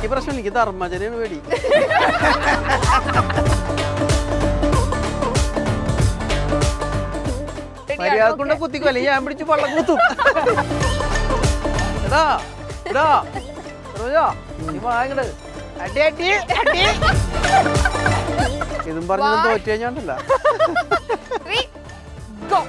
എനിക്ക് പ്രശ്നമില്ല എനിക്ക് ധർമ്മജനാണ് പേടി മര്യാദ കൊണ്ട് കുത്തിക്കോ അല്ലെങ്കിൽ ഞാൻ പിടിച്ച് വള്ളം കുത്തും എടാ എടാ റോജാ നീ വാ ഇങ്ങട്. അടി അടി അടി ഇതും പറഞ്ഞു തോറ്റു കഴിഞ്ഞാണ്ടല്ല Three, go.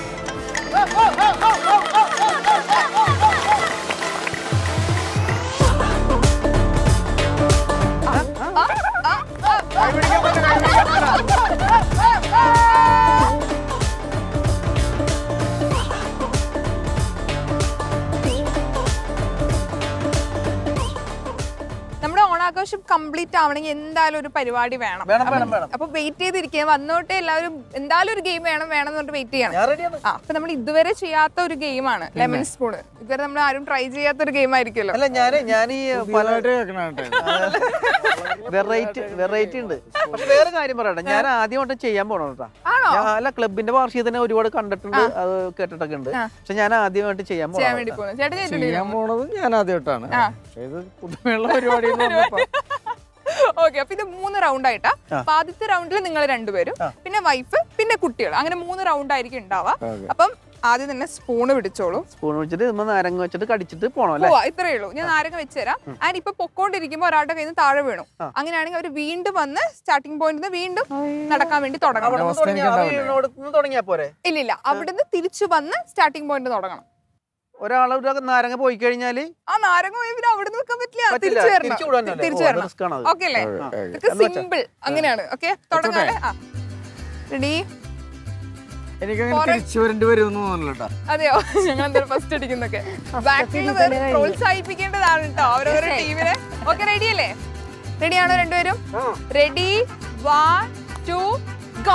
നമ്മുടെ ഓണാഘോഷം കംപ്ലീറ്റ് ആവണമെങ്കിൽ എന്തായാലും ഒരു പരിപാടി വേണം വേണം വേണം വേണം അപ്പൊ വെയിറ്റ് ചെയ്തിരിക്കുക വന്നോട്ടെ എല്ലാവരും എന്തായാലും ഒരു ഗെയിം വേണം വേണം എന്ന് പറഞ്ഞിട്ട് വെയിറ്റ് ചെയ്യണം ഞാൻ റെഡിയാണ് ആ അപ്പൊ നമ്മൾ ഇതുവരെ ചെയ്യാത്ത ഒരു ഗെയിമാണ് ലെമൺ സ്പൂൺ ഇതുവരെ നമ്മൾ ആരും ട്രൈ ചെയ്യാത്ത ഒരു ഗെയിം ആയിരിക്കുമല്ലോ അല്ല ഞാന് ഞാൻ ഈ പല പുതിയതായിട്ട് കേൾക്കണ വെറൈറ്റി വെറൈറ്റി ഉണ്ട് പക്ഷെ വേറെ കാര്യം പറയട്ടെ ഞാൻ ആദ്യമായിട്ട് ചെയ്യാൻ പോണം കേട്ടാ ആണോ ഞാൻ അല്ല ക്ലബിന്റെ വാർഷികത്തിന് ഒരുപാട് കണ്ടിട്ടുണ്ട് അത് കേട്ടിട്ടൊക്കെ ഉണ്ട് ആ. പക്ഷെ ഞാൻ ആദ്യമായിട്ട് ചെയ്യാൻ ചെയ്യാൻ പോണം വേണ്ടി പോകുന്നു ചേട്ടൻ ചെയ്യാൻ ചെയ്തിട്ടില്ല പോണത് ഞാൻ ആദ്യമായിട്ടാണ് ആ. പക്ഷേ ഇത് പുതുമയുള്ള പരിപാടി എന്ന് പറഞ്ഞപ്പോ ഓക്കെ അപ്പൊ ഇത് മൂന്ന് റൗണ്ട് ആയിട്ടാ ആ. അപ്പൊ ആദ്യത്തെ റൗണ്ടിൽ നിങ്ങൾ രണ്ടുപേരും ആ. പിന്നെ വൈഫ് പിന്നെ കുട്ടികൾ അങ്ങനെ മൂന്ന് റൗണ്ട് ആയിരിക്കും ഉണ്ടാവുക ഓക്കെ. അപ്പം ആദ്യം തന്നെ സ്പൂണ് പിടിച്ചോളൂ സ്പൂൺ വെച്ചിട്ട് ഇതുമ്മ നാരങ്ങ വെച്ചിട്ട് കടിച്ചിട്ട് പോണം അല്ലേ പോവാ ഇത്രയേ ഉള്ളൂ ഞാൻ നാരങ്ങ വെച്ചുതരാം ആൻഡ് ഇപ്പൊ പൊക്കോണ്ടിരിക്കുമ്പോ ഒരാളുടെ കയ്യിൽ നിന്ന് താഴെ വീണു ആ. അങ്ങനെയാണെങ്കിൽ അവർ വീണ്ടും വന്ന് സ്റ്റാർട്ടിംഗ് പോയിന്റ് നിന്ന് വീണ്ടും നടക്കാൻ വേണ്ടി അവിടെ തുടങ്ങണം നിന്ന് അവസ്ഥ തുടങ്ങിയാ- എനിക്ക് ആ വീടിനോടത്ത് നിന്ന് തുടങ്ങിയാ പോരെ ഇല്ലില്ല അവിടുന്ന് തിരിച്ചു വന്ന് സ്റ്റാർട്ടിംഗ് പോയിന്റ് തുടങ്ങണം ഒരാളെ ഒരു നാരങ്ങ പോയി കഴിഞ്ഞാല് ആ നാരങ്ങ പോയി പിന്നെ അവിടെ നിൽക്കാൻ പറ്റില്ല പറ്റില്ല തിരിച്ചു തിരിച്ചു വരണം വിടാനല്ലേ തിരിച്ചു ഓ, വരണം risk ആണത്. ഓക്കെ അല്ലേ ഓക്കെ, ഓക്കെ. ഇതൊക്കെ എന്ന് വെച്ചാ. സിമ്പിൾ അങ്ങനെയാണ് ഓക്കെ തുടങ്ങാല്ലേ ആ റെഡി എനിക്കങ്ങനെ കുറെ- തിരിച്ചു വരേണ്ടി വരും എന്ന് തോന്നുന്നില്ല കേട്ടോ അതെയോ ഞങ്ങൾ എന്തായാലും ഫസ്റ്റ് അടിക്കുന്നൊക്കെ ബാക്കിൽ പ്രോത്സാഹിപ്പിക്കേണ്ടതാണ് കേട്ടോ ഓരോരോ ടീമിനെ ഓക്കെ റെഡി അല്ലേ റെഡിയാണോ രണ്ടുപേരും റെഡി വൺ ടു ഗോ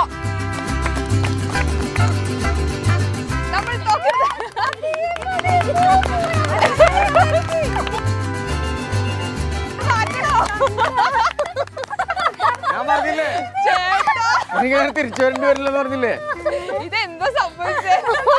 നമ്മൾ തോക്കരുത്. മാറ്റണോ? ഞാൻ പറഞ്ഞില്ലേ ചേട്ടാ, എനിക്കങ്ങനെ തിരിച്ചു വരേണ്ടി വരില്ലെന്ന് പറഞ്ഞില്ലേ ഇതെന്തോ സംഭവിച്ചേ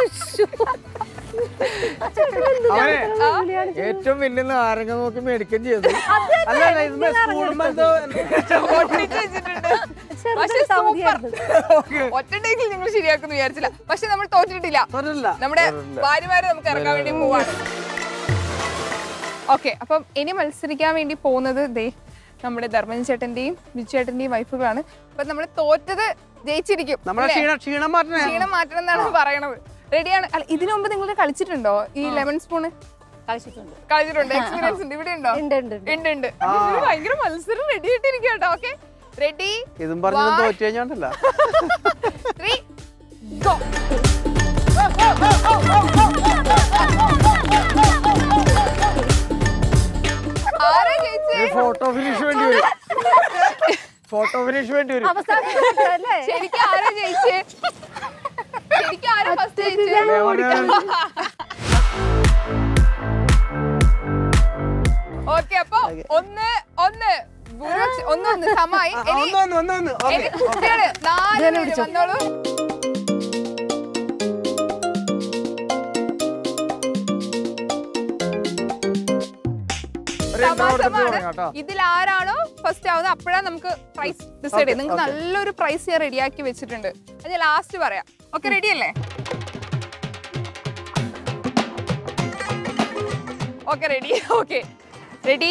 അവനെ ഏറ്റവും വലിയ നാരങ്ങ നോക്കി മേടിക്കുകയും ചെയ്തു അല്ല അല്ല, ഇതിന്മേൽ സ്പൂണുമ്മേ എന്തോ ഒട്ടിച്ച് വെച്ചിട്ടുണ്ട് പക്ഷെ സൂപ്പർ ഒറ്റ ടേക്കിൽ നിങ്ങൾ ശരിയാക്കുന്നു വിചാരിച്ചില്ല പക്ഷെ നമ്മൾ തോറ്റിട്ടില്ല തോന്നില്ല നമ്മുടെ ഭാര്യമാരെ നമുക്ക് ഇറക്കാൻ വേണ്ടി പോവാണ് ഓക്കെ അപ്പം ഇനി മത്സരിക്കാൻ വേണ്ടി പോകുന്നത് ദേ നമ്മുടെ ധർമ്മൻ ചേട്ടന്റെയും ബിജു ചേട്ടന്റെയും വൈഫുകളാണ് അപ്പൊ നമ്മൾ തോറ്റത് ജയിച്ചിരിക്കും നമ്മളെ അല്ലേ? ക്ഷീണം ക്ഷീണം മാറ്റണേ ക്ഷീണം മാറ്റണം എന്നാണ് പറയണത് റെഡിയാണ് അല്ല ഇതിനു മുമ്പ് നിങ്ങൾ കളിച്ചിട്ടുണ്ടോ ഈ ലെമൺ സ്പൂണ് കളിച്ചിട്ടുണ്ട് കളിച്ചിട്ടുണ്ട് എക്സ്പീരിയൻസ് ഉണ്ട് ഇവിടെ ഉണ്ടോ ഉണ്ട് ഉണ്ട് ഉണ്ട്. ഉണ്ട് ഉണ്ട് ഇത് ഭയങ്കര മത്സരം റെഡി ആയിട്ടിരിക്കും കേട്ടോ ഓക്കെ റെഡി ഇതും പറഞ്ഞു One. തോറ്റു കഴിഞ്ഞാണ്ടല്ല ത്രീ ഗോ ആരാ ജയിച്ചേ ഫോട്ടോ ഫിനിഷ് വേണ്ടി വരും ഫോട്ടോ ഫിനിഷ് വേണ്ടി വരും അവസാനം ഇട്ടല്ലേ? ശരിക്കും ആരാ ജയിച്ചേ ശരിക്കും ആരാ ഫസ്റ്റ് ജയിച്ചേ ഓക്കെ അപ്പൊ ഒന്ന് ഒന്ന് ഭൂരിപക്ഷം ഒന്ന് ഒന്ന് സമായി ഇനി ഒന്ന് ഒന്ന് ഒന്ന് ഒന്ന് ഓക്കെ ഇനി കുട്ടികള് നാല് പേര് വന്നോളൂ സമാസമാണ് കേട്ടോ ഇതിൽ ആരാണോ ഫസ്റ്റ് ആവുന്നത് അപ്പോഴാണ് നമുക്ക് പ്രൈസ് ഡിസൈഡ് ചെയ്യാം നിങ്ങൾക്ക് നല്ലൊരു പ്രൈസ് ഞാൻ റെഡിയാക്കി വെച്ചിട്ടുണ്ട് അത് ഞാൻ ലാസ്റ്റ് പറയാം ഓക്കെ റെഡി അല്ലേ ഓക്കെ റെഡി ഓക്കെ റെഡി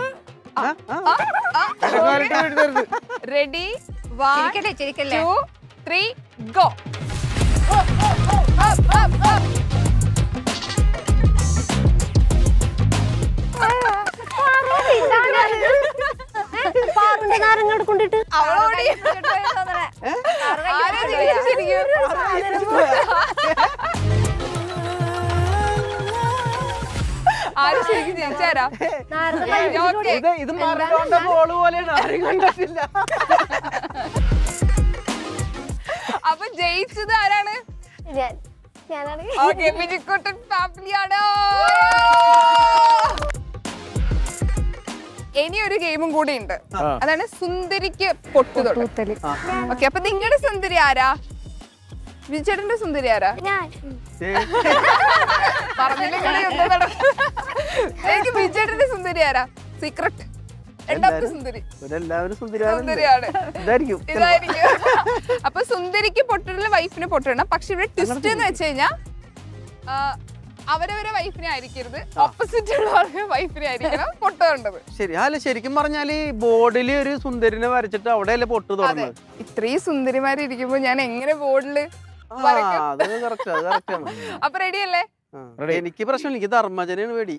ഇടക്കാലത്ത് എഴുതരുത് റെഡി വൺ ചിരിക്കല്ലേ ചിരിക്കല്ലേ ടു ത്രീ ഗോ പാറുണ്ട് നാരങ്ങ എടുക്കൊണ്ടിട്ട് അവളോട് ആരാ ജയിച്ചിരിക്കും? ആര് ശരിക്കും ജയിച്ചാരാ ഓക്കെ ഇത് ഇത് മറഡോണ്ട ബോൾ പോലെയാണ് ആരും കണ്ടിട്ടില്ല അപ്പൊ ജയിച്ചത് ആരാണ് ഞാൻ ഞാനാണ് ഓക്കെ ബിജിക്കുട്ടൻ ഫാമിലിയാണ് ഇനി ഒരു ഗെയിമും കൂടി ഉണ്ട് അതാണ് സുന്ദരിക്ക് പൊട്ടു തൊട്ട് ഓക്കെ അപ്പൊ നിങ്ങളുടെ സുന്ദരി ആരാ വിജയേട്ടന്റെ സുന്ദരി ആരാ ഞാൻ പറഞ്ഞില്ലെങ്കിൽ യുദ്ധം നടക്കും. എനിക്ക് വിജയേട്ടന്റെ സുന്ദരി ആരാ സീക്രട്ട് രണ്ടാമത്തെ സുന്ദരി ഇവരെല്ലാവരും സുന്ദരിയാണ് സുന്ദരിയാണ് ഇതായിരിക്കും ഇതായിരിക്കും അപ്പൊ സുന്ദരിക്ക് പൊട്ടിടല് വൈഫിന് പൊട്ടിടണം പക്ഷെ ഇവിടെ ട്വിസ്റ്റ് എന്ന് വെച്ച് കഴിഞ്ഞാൽ അവരവരെ വൈഫിനെ ആയിരിക്കരുത് ഓപ്പോസിറ്റ് ഉള്ള ആൾക്ക് വൈഫിനെ ആയിരിക്കണം പൊട്ടേണ്ടത് ശരി അല്ല ശരിക്കും പറഞ്ഞാൽ ഈ ബോർഡിൽ ഒരു സുന്ദരിനെ വരച്ചിട്ട് അവിടെയല്ലേ പൊട്ട് അതെ തുടങ്ങുന്നത് ഇത്രയും സുന്ദരിമാര് ഇരിക്കുമ്പോ ഞാൻ എങ്ങനെ ബോർഡില് ആ അത് കറക്റ്റ് അത് കറക്റ്റ് ആണ് അപ്പൊ റെഡി അല്ലേ ആ. എനിക്ക് പ്രശ്നം എനിക്ക് ധർമ്മജനാണ് പേടി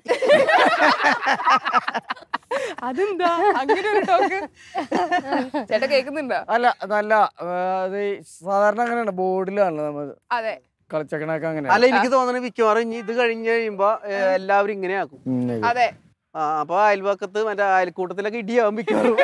അതെന്താ അങ്ങനെ ഒരു ടോക്ക് ചേട്ടാ കേക്കുന്നുണ്ടോ അല്ല നല്ല ആ, അത് ഈ സാധാരണ അങ്ങനെയാണ് ബോർഡിലാണ് നമ്മൾ അതെ കളിച്ചക്കണൊക്കെ അങ്ങനെ അല്ല എനിക്ക് തോന്നുന്നത് മിക്കവാറും ഇനി ഇത് കഴിഞ്ഞ് കഴിയുമ്പോ ഏ, എല്ലാവരും ഇങ്ങനെ ആക്കും അതെ ആ അപ്പൊ അയൽവക്കത്ത് മറ്റേ അയൽക്കൂട്ടത്തിലൊക്കെ ഇടിയാവും മിക്കവാറും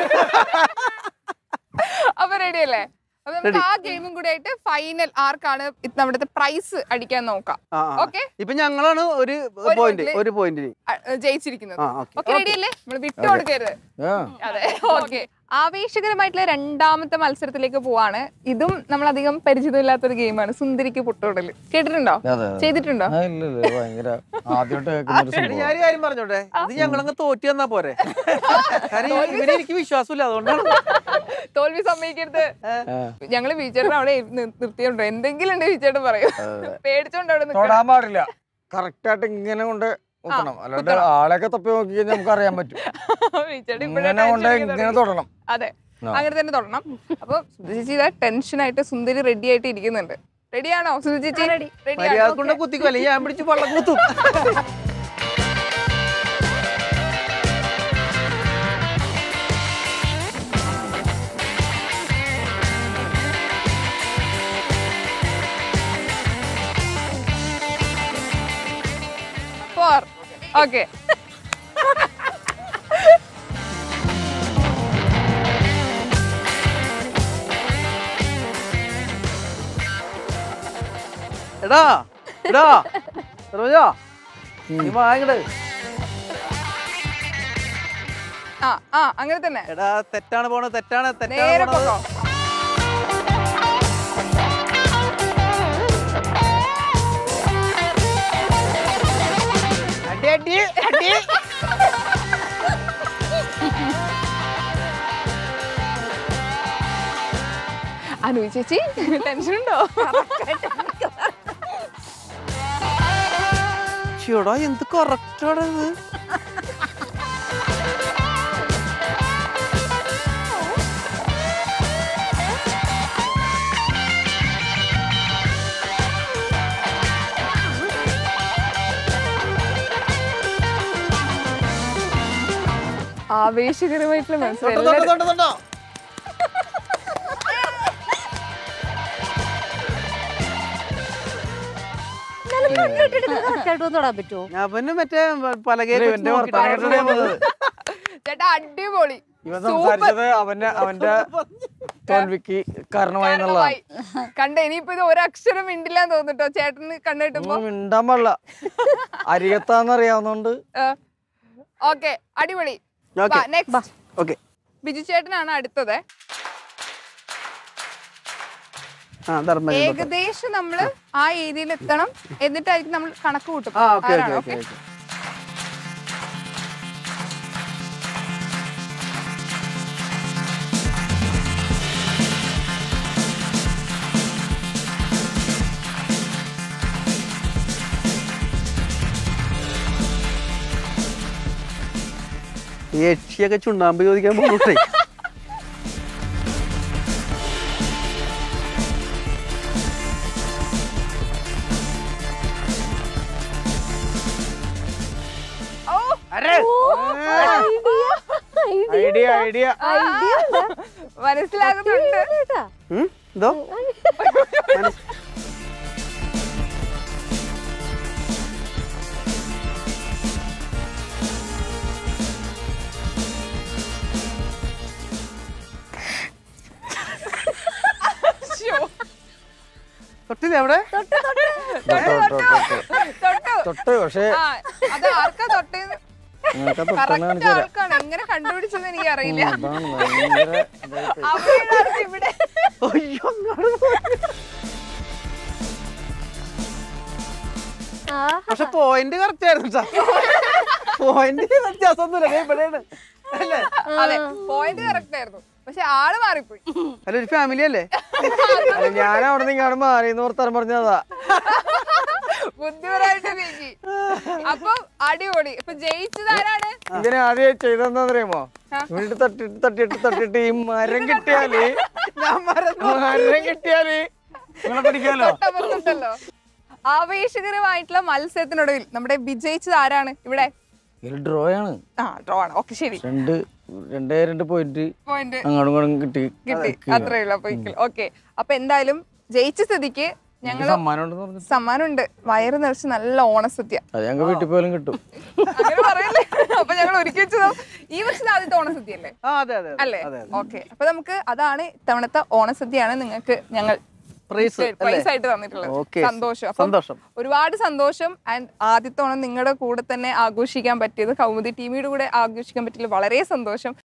അപ്പൊ റെഡി അല്ലേ അപ്പൊ നമുക്ക് ആ ഗെയിമും കൂടെ ആയിട്ട് ഫൈനൽ ആർക്കാണ് ഇത് നമ്മുടെ പ്രൈസ് അടിക്കാൻ നോക്കാം ആ, ആ. ഓക്കെ ഇപ്പൊ ഞങ്ങളാണ് ഒരു ഒരു പോയിന്റ് point ല് ഒരു പോയിന്റിന് ജയിച്ചിരിക്കുന്നത് ആ ഓക്കെ ഓക്കെ റെഡി അല്ലേ നമ്മൾ വിട്ടു കൊടുക്കരുത് ആ അതെ ഓക്കെ ആവേശകരമായിട്ടുള്ള രണ്ടാമത്തെ മത്സരത്തിലേക്ക് പോവാണ് ഇതും നമ്മൾ അധികം പരിചിതമില്ലാത്തൊരു ഗെയിമാണ് സുന്ദരിക്ക് പുട്ടോടല് കേട്ടിട്ടുണ്ടോ അതെ ചെയ്തിട്ടുണ്ടോ ആ, ഇല്ല ഇല്ല ഭയങ്കര ആദ്യമായിട്ട് കേൾക്കുന്ന ഒരു സംഭവം ഞാൻ കാര്യം പറഞ്ഞോട്ടെ ഇത് ഞങ്ങളങ്ങ് തോറ്റി തന്നാ പോരെ കാര്യം ഇവനെ എനിക്ക് വിശ്വാസമില്ല അതുകൊണ്ടാണ് തോൽവി സമ്മതിക്കരുത് ആ. ഞങ്ങള് ബീച്ചേട്ടൻ അവിടെ നി- നിർത്തിയിട്ടുണ്ടോ എന്തെങ്കിലും ഉണ്ട് ബീച്ചേട്ടൻ പറയും പേടിച്ചോണ്ട് അവിടെ നിൽക്കണം. തൊടാൻ പാടില്ല കറക്റ്റ് ആയിട്ട് ഇങ്ങനെ കൊണ്ട് കുത്തണം അല്ലാണ്ട് ആളെയൊക്കെ തപ്പി നോക്കി കഴിഞ്ഞാൽ നമുക്ക് അറിയാൻ പറ്റും ബീച്ചേട്ടൻ ഇപ്പോഴേ ഇങ്ങനെ കൊണ്ട് tension ഇങ്ങനെ തുടങ്ങി. തൊടണം അതെ ആ. അങ്ങനെ തന്നെ തുടരണം അപ്പൊ സുധി ചേച്ചി ഇതാ ടെൻഷൻ ആയിട്ട് സുന്ദരി റെഡി ആയിട്ട് ഇരിക്കുന്നുണ്ട് റെഡിയാണോ സുധി ചേച്ചി ready. മര്യാദ കൊണ്ട് കുത്തിക്കോ അല്ലെങ്കിൽ ഞാൻ പിടിച്ച് പള്ളം കുത്തും ഫോർ ഓക്കെ എടാ എടാ റോജാ നീ വാങ്ങട് ആ ആ അങ്ങനെ തന്നെ എടാ തെറ്റാണ് പോണത് തെറ്റാണ് തെറ്റാണ് നേരെ പോണത് പോക്കോ അടി അടി അടി അനു ചേച്ചി ടെൻഷൻ ഉണ്ടോ ചേടാ എന്ത് കറക്റ്റാണ് ഇത് ആവേശകരമായിട്ടുള്ള മത്സരം തൊട്ടോ, തൊട്ടോ, എല്ലാവരും- തൊട്ടോ, തൊട്ടോ. കറക്റ്റായിട്ട് തൊടാൻ പറ്റുമോ ഞാൻ പിന്നെ മറ്റേ പലകയിൽ ഇവന്റെ വർത്താനം കേട്ടിട്ടാ ഞാൻ വന്നത്. ചേട്ടാ അടിപൊളി ഇവൻ സൂപ്പർ സംസാരിച്ചത് അവന്റെ അവന്റെ തോൽവിക്ക് കാരണമായി എന്നുള്ളതാണ് കാരണമായി. കണ്ട ഇനിയിപ്പോ ഇത് ഒരക്ഷരം മിണ്ടില്ലാന്ന് തോന്നിട്ടോ ചേട്ടന് കണ്ടിട്ടുമ്പോ ഒന്നും മിണ്ടാൻ പാടില്ല അരികത്താന്ന് അറിയാവുന്നോണ്ട് ഓക്കെ അടിപൊളി ഓക്കെ നെക്സ്റ്റ് ഓക്കെ ബിജു ചേട്ടനാണ് അടുത്തത് ആ ധർമ്മജൻ തൊട്ടോ. ഏകദേശം നമ്മള് ആ ഏരിയയിൽ എത്തണം എന്നിട്ടായിരിക്കും നമ്മൾ കണക്ക് കൂട്ടും ആ ഓക്കെ ആരാണ്? Okay okay Okay? ഈ യക്ഷിയൊക്കെ ചുണ്ണാമ്പ് ചോദിക്കാൻ പോകട്ടെ ഓ ഐഡിയ ഐഡിയ മനസ്സിലാകുന്നുണ്ട് ഉം? എന്തോ ശ്ശോ. തൊട്ടില്ലേ അവിടെ തൊട്ടു, തൊട്ടു. തൊട്ടു തൊട്ട് പക്ഷേ ആ അത് ആർക്കാ തൊട്ടേന്ന് നിനക്ക് തൊട്ടെന്ന് കറക്റ്റ് കാണിച്ചുതരാം ആൾക്കാണ് എങ്ങനെ കണ്ടുപിടിച്ചെന്ന് എനിക്ക് അറിയില്ല അതാണ് ഭയങ്കര ഇതായിപ്പോയി. അവിടെയാണ് ഇവിടെ അയ്യോ അങ്ങോട്ട് പോയി. ആ പക്ഷെ പോയിന്റ് കറക്റ്റ് ആയിരുന്നു പോയിന്റ് വ്യത്യാസമൊന്നുമില്ല ദേ ഇവിടെയാണ് അതെ പോയിന്റ് കറക്റ്റ് ആയിരുന്നു പക്ഷെ ആള് മാറിപ്പോയി അല്ല ഒരു ഫാമിലി അല്ലേ അല്ല ഞാൻ അവിടെ നിന്ന് ഇങ്ങോട്ട് മാറി എന്ന് ഓർത്താൻ പറഞ്ഞതാ ബുദ്ധിപരമായിട്ട് നീക്കി അപ്പൊ അടിപൊളി ഇപ്പൊ ജയിച്ചത് ആരാണ് ഇതിനെ ആദ്യം ചെയ്തെന്നറിയാമോ വീട്ടിൽ തട്ടിട്ട് തട്ടിട്ട് തട്ടിട്ട് ഈ മരം കിട്ടിയാല് മരം കിട്ടിയാല് നിങ്ങളെ പഠിക്കാലോ തൊട്ടപ്പുറത്തുണ്ടല്ലോ ആവേശകരമായിട്ടുള്ള മത്സരത്തിനൊടുവിൽ നമ്മുടെ വിജയിച്ചത് ആരാണ് ഇവിടെ ഇത് ഡ്രോ ആണ് ആ ഡ്രോ ആണ് ഓക്കെ ശരി രണ്ട് രണ്ടേ രണ്ട് പോയിന്റ് പോയിന്റ് അങ്ങോട്ടും ഇങ്ങോട്ടും കിട്ടി കിട്ടി അത്രേ ഉള്ളൂ അപ്പൊ equal. ഓക്കെ അപ്പൊ എന്തായാലും ജയിച്ച സ്ഥിതിക്ക് ഞങ്ങൾ സമ്മാനം ഉണ്ടെന്ന് പറഞ്ഞു സമ്മാനമുണ്ട് വയറ് നിറച്ച് നല്ല ഓണസദ്യ അത് ഞങ്ങൾക്ക് വീട്ടിൽ പോലും കിട്ടും അങ്ങനെ പറയല്ലേ അപ്പൊ ഞങ്ങൾ ഒരുക്കി വെച്ചതോ ഈ വർഷത്തെ ആദ്യത്തെ ഓണസദ്യ അല്ലേ ആ അതെ അതെ അല്ലേ അതെ അതെ ഓക്കെ അപ്പൊ നമുക്ക് അതാണ് ഇത്തവണത്തെ ഓണസദ്യയാണ് നിങ്ങൾക്ക് ഞങ്ങൾ പ്രൈസ് അല്ലേ പ്രൈസ് ആയിട്ട് തന്നിട്ടുള്ളത് ഓക്കെ സന്തോഷം അപ്പം സന്തോഷം ഒരുപാട് സന്തോഷം ആൻഡ് ആദ്യത്തെ ഓണം നിങ്ങളുടെ കൂടെ തന്നെ ആഘോഷിക്കാൻ പറ്റിയത് കൗമുദി ടിവിയുടെ കൂടെ ആഘോഷിക്കാൻ പറ്റിയത് വളരെ സന്തോഷം